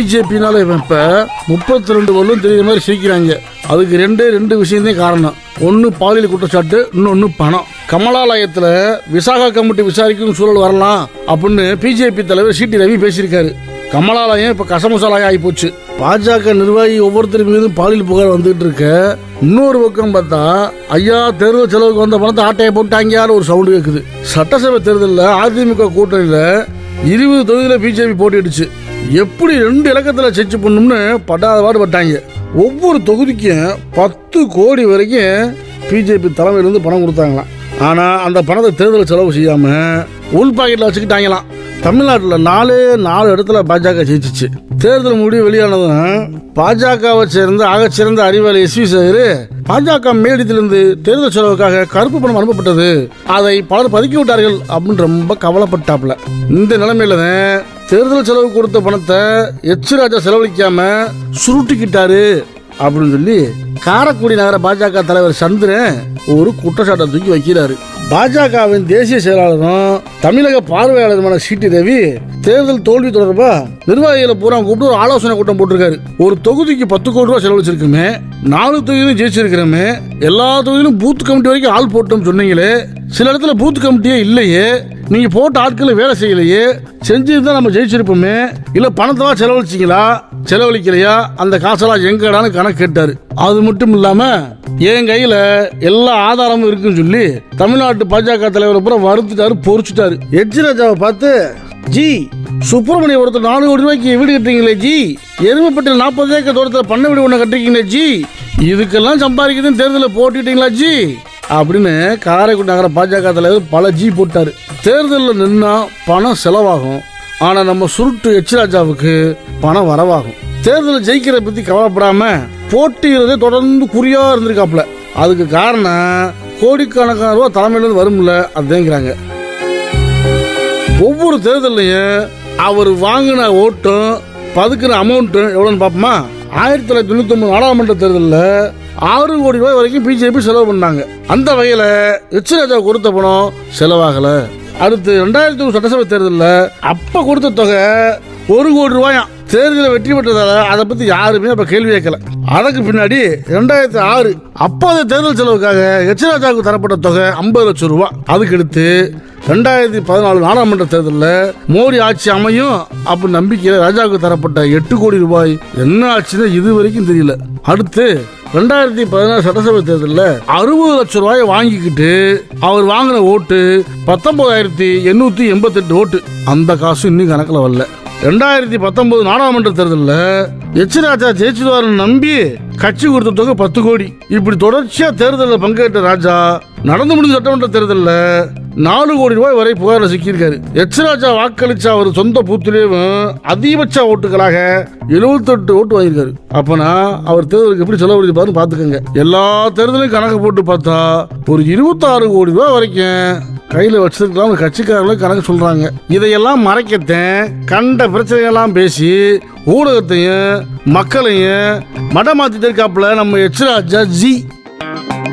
பிஜேபினால இவன் இப்ப முப்பத்தி ரெண்டு வரலும் தெரியுற மாதிரி சிரிக்கிறாங்க அதுக்கு ரெண்டே ரெண்டு விஷயம்தான் காரணம் ஒன்னு பாலியல் குற்றச்சாட்டு இன்னொன்னு பணம் கமலாலயத்துல விசாகா கமிட்டி விசாரிக்கும் சூழல் வரலாம் அப்படின்னு பிஜேபி தலைவர் சிடி ரவி பேசியிருக்காரு கமலாலயம் இப்ப கசமசாலாயம் ஆகி போச்சு பாஜக நிர்வாகி ஒவ்வொருத்தர் மீதும் பாலியல் புகார் வந்துகிட்டு இருக்க இன்னொரு பக்கம் பார்த்தா ஐயா தேர்தல் செலவுக்கு வந்த பணத்தை ஆட்டையை போட்டாங்கன்னு ஒரு சவுண்டு கேக்குது சட்டசபை தேர்தலில் அதிமுக கூட்டணியில இருபது தொகுதியில பிஜேபி போட்டிடுச்சு எப்படி ரெண்டு இலக்கத்துல செச்சு பண்ணும்னு படாத பாடுபட்டாங்க ஒவ்வொரு தொகுதிக்கும் பத்து கோடி வரைக்கும் பிஜேபி தலைமையிலிருந்து பணம் கொடுத்தாங்களாம் ஆனா அந்த பணத்தை தேர்தல் செலவு செய்யாம உள் பாக்கெட்ல வச்சுக்கிட்டாங்களாம் தமிழ்நாட்டில் நாலு நாலு இடத்துல பாஜக ஜெயிச்சிச்சு தேர்தல் முடிவு வெளியானதும் பாஜகவை சேர்ந்த ஆகச்சிறந்த அறிவாளி எஸ் வி சேகர் பாஜக மேலிடத்திலிருந்து தேர்தல் செலவுக்காக கருப்பு பணம் அனுப்பப்பட்டது அதை பலர் பதுக்கி விட்டார்கள் அப்படின்னு ரொம்ப கவலைப்பட்டாப்ல இந்த நிலைமையில தான் தேர்தல் செலவு கொடுத்த பணத்தை எச் ராஜா செலவழிக்காம சுருட்டிக்கிட்டாரு அப்படின்னு சொல்லி காரக்குடி நகர பாஜக தலைவர் சந்திரன் ஒரு குற்றச்சாட்டை தூக்கி வைக்கிறாரு பாஜகவின் தேசிய செயலாளரும் தமிழக பார்வையாளருமான சிடி ரவி தேர்தல் தோல்வி தொடர்பா நிர்வாகிகளை பூரா கூப்பிட்டு ஒரு ஆலோசனை கூட்டம் போட்டிருக்காரு ஒரு தொகுதிக்கு பத்து கோடி ரூபாய் செலவழிச்சிருக்குமே நாலு தொகுதியிலும் ஜெயிச்சிருக்கிறோமே எல்லா தொகுதியிலும் பூத் கமிட்டி வரைக்கும் ஆள் போட்டோம் சொன்னீங்களே சில இடத்துல பூத் கமிட்டியே இல்லையே நீங்க போட்ட ஆட்களை வேலை செய்யலையே செஞ்சிருந்தா நம்ம ஜெயிச்சிருப்போமே இல்ல பணத்தெல்லாம் செலவழிச்சிங்களா செலவழிக்கலையா அந்த காசெல்லாம் எங்கடான்னு கணக்கு கேட்டாரு அது மட்டும் இல்லாம என் கையில எல்லா ஆதாரமும் இருக்குன்னு சொல்லி தமிழ்நாட்டு பாஜக தலைவரை பூரா வறுத்துட்டாரு பொறிச்சுட்டாரு எச் ராஜாவை பார்த்து ஜி சுப்பிரமணிய ஒருத்தர் நாலு கோடி ரூபாய்க்கு வீடு கட்டுறீங்களே ஜி எருமைப்பட்டில் நாற்பது ஏக்கர் தூரத்தில் பண்ண வீடு ஒன்று கட்டுறீங்களே ஜி இதுக்கெல்லாம் சம்பாதிக்குதுன்னு தேர்தலில் போட்டுட்டீங்களா ஜி அப்படின்னு காரைக்குடி நகர பாஜக தலைவர் பல ஜி போட்டாரு தேர்தலில் நின்னா பணம் செலவாகும் ஆனா நம்ம சுருட்டு எச் ராஜாவுக்கு பணம் வரவாகும் தேர்தலில் ஜெயிக்கிற பத்தி கவலைப்படாம போட்டியிறதே தொடர்ந்து குறியா இருந்திருக்காப்ல அதுக்கு காரணம் கோடிக்கணக்கான ரூபா தலைமையில இருந்து வரும்ல அதுங்கிறாங்க ஒவ்வொரு தேர்தலையும் அவர் வாங்கின ஓட்டும் பதுக்கின அமௌண்ட்டும் எவ்வளோன்னு பார்ப்போமா ஆயிரத்தி தொள்ளாயிரத்தி தொண்ணூத்தி ஒன்பது நாடாளுமன்ற தேர்தலில் ஆறு கோடி ரூபாய் வரைக்கும் பிஜேபி செலவு பண்ணாங்க அந்த வகையில எச் ராஜா கொடுத்த பணம் செலவாகல அடுத்து ரெண்டாயிரத்தி ஒரு சட்டசபை தேர்தலில் அப்ப கொடுத்த தொகை ஒரு கோடி ரூபாயாம் தேர்தலில் வெற்றி பெற்றதால அதை பத்தி யாருமே அப்ப கேள்வி கேட்கல அதுக்கு பின்னாடி ரெண்டாயிரத்தி ஆறு அப்போதைய தேர்தல் செலவுக்காக எச் ராஜாவுக்கு தரப்பட்ட தொகை ஐம்பது லட்சம் ரூபாய் அதுக்கு அடுத்து ரெண்டாயிரத்தி பதினாலு நாடாளுமன்ற தேர்தலில் மோடி ஆட்சி அமையும் அப்படி நம்பிக்கையில ராஜாவுக்கு தரப்பட்ட எட்டு கோடி ரூபாய் என்ன ஆச்சுன்னு இது வரைக்கும் தெரியல அடுத்து ரெண்டாயிரத்தி பதினாறு சட்டசபை தேர்தலில் அறுபது லட்சம் ரூபாயை வாங்கிக்கிட்டு அவர் வாங்கின ஓட்டு பத்தொன்பதாயிரத்தி எண்ணூத்தி எண்பத்தெட்டு ஓட்டு அந்த காசு இன்னும் கணக்கில் வரல ரெண்டாயிரத்தி பத்தொன்பது நாடாளுமன்ற தேர்தலில் எச் ராஜா ஜெயிச்சிடுவார்னு நம்பி கட்சி கொடுத்த தொகை பத்து கோடி இப்படி தொடர்ச்சியா தேர்தலில் பங்கேற்ற ராஜா நடந்து முடிஞ்ச சட்டமன்ற தேர்தலில் நாலு கோடி ரூபாய் வரை புகாரில் சிக்கியிருக்காரு எச் ராஜா வாக்களிச்ச அவர் சொந்த பூத்திலேயும் அதிகபட்ச ஓட்டுகளாக 78 ஓட்டு வாங்கியிருக்காரு அப்பனா அவர் தேர்தலுக்கு எப்படி செலவழிப்பாருன்னு பாத்துக்கோங்க எல்லா தேர்தலையும் கணக்கு போட்டு பார்த்தா ஒரு 26 கோடி ரூபாய் வரைக்கும் கையில வச்சிருக்கலாம் கட்சிக்காரங்களும் கணக்கு சொல்றாங்க இதையெல்லாம் மறைக்கத்தேன் கண்ட பிரச்சனையெல்லாம் பேசி ஊடகத்தையும் மக்களையும் மடமாத்திட்டு இருக்காப்புல நம்ம எச் ராஜா ஜி